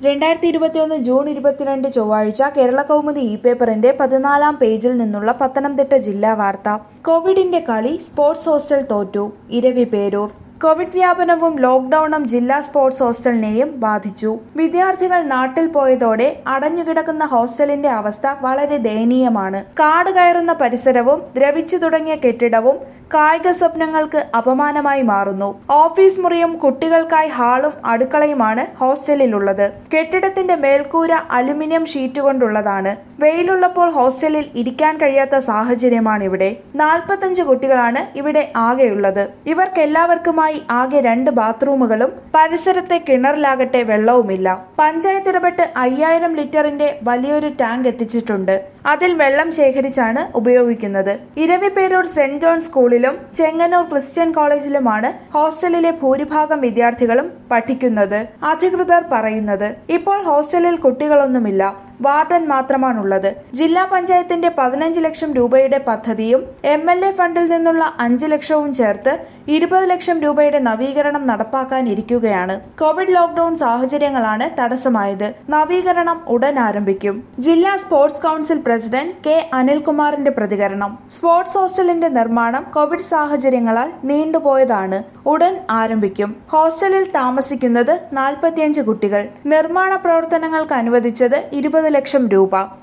രണ്ടായിരത്തി ഇരുപത്തിയൊന്ന് ജൂൺ ഇരുപത്തിരണ്ട് ചൊവ്വാഴ്ച കേരള കൗമുദി ഇ പേപ്പറിന്റെ പതിനാലാം പേജിൽ നിന്നുള്ള പത്തനംതിട്ട ജില്ലാ വാർത്ത കോവിഡിന്റെ കളി സ്പോർട്സ് ഹോസ്റ്റൽ തോറ്റു ഇരവി പേരൂർ കോവിഡ് വ്യാപനവും ലോക്ഡൌണും ജില്ലാ സ്പോർട്സ് ഹോസ്റ്റലിനെയും ബാധിച്ചു വിദ്യാർത്ഥികൾ നാട്ടിൽ പോയതോടെ അടഞ്ഞുകിടക്കുന്ന ഹോസ്റ്റലിന്റെ അവസ്ഥ വളരെ ദയനീയമാണ് കാട് കയറുന്ന പരിസരവും ദ്രവിച്ചു തുടങ്ങിയ കെട്ടിടവും കായിക സ്വപ്നങ്ങൾക്ക് അപമാനമായി മാറുന്നു ഓഫീസ് മുറിയും കുട്ടികൾക്കായി ഹാളും അടുക്കളയുമാണ് ഹോസ്റ്റലിലുള്ളത് കെട്ടിടത്തിന്റെ മേൽക്കൂര അലുമിനിയം ഷീറ്റ് കൊണ്ടുള്ളതാണ് വെയിലുള്ളപ്പോൾ ഹോസ്റ്റലിൽ ഇരിക്കാൻ കഴിയാത്ത സാഹചര്യമാണിവിടെ നാൽപ്പത്തഞ്ച് കുട്ടികളാണ് ഇവിടെ ആകെയുള്ളത് ഇവർക്കെല്ലാവർക്കുമായി ആകെ രണ്ട് ബാത്റൂമുകളും പരിസരത്തെ കിണറിലാകട്ടെ വെള്ളവുമില്ല പഞ്ചായത്ത് ഇടപെട്ട് അയ്യായിരം ലിറ്ററിന്റെ വലിയൊരു ടാങ്ക് എത്തിച്ചിട്ടുണ്ട് അതിൽ വെള്ളം ശേഖരിച്ചാണ് ഉപയോഗിക്കുന്നത് ഇരവിപേരൂർ സെന്റ് ജോൺ സ്കൂളിലും ചെങ്ങന്നൂർ ക്രിസ്ത്യൻ കോളേജിലുമാണ് ഹോസ്റ്റലിലെ ഭൂരിഭാഗം വിദ്യാർത്ഥികളും പഠിക്കുന്നത് അധികൃതർ പറയുന്നത് ഇപ്പോൾ ഹോസ്റ്റലിൽ കുട്ടികളൊന്നുമില്ല വാർഡൻ മാത്രമാണുള്ളത് ജില്ലാ പഞ്ചായത്തിന്റെ പതിനഞ്ച് ലക്ഷം രൂപയുടെ പദ്ധതിയും എം എൽ എ ഫണ്ടിൽ നിന്നുള്ള അഞ്ച് ലക്ഷവും ചേർത്ത് ഇരുപത് ലക്ഷം രൂപയുടെ നവീകരണം നടപ്പാക്കാനിരിക്കുകയാണ് കോവിഡ് ലോക്ഡൌൺ സാഹചര്യങ്ങളാണ് തടസ്സമായത് നവീകരണം ഉടൻ ആരംഭിക്കും ജില്ലാ സ്പോർട്സ് കൌൺസിൽ പ്രസിഡന്റ് കെ അനിൽകുമാറിന്റെ പ്രതികരണം സ്പോർട്സ് ഹോസ്റ്റലിന്റെ നിർമ്മാണം കോവിഡ് സാഹചര്യങ്ങളാൽ നീണ്ടുപോയതാണ് ഉടൻ ആരംഭിക്കും ഹോസ്റ്റലിൽ താമസിക്കുന്നത് നാൽപ്പത്തിയഞ്ച് കുട്ടികൾ നിർമ്മാണ പ്രവർത്തനങ്ങൾക്ക് അനുവദിച്ചത് ഇരുപത് ലക്ഷം രൂപ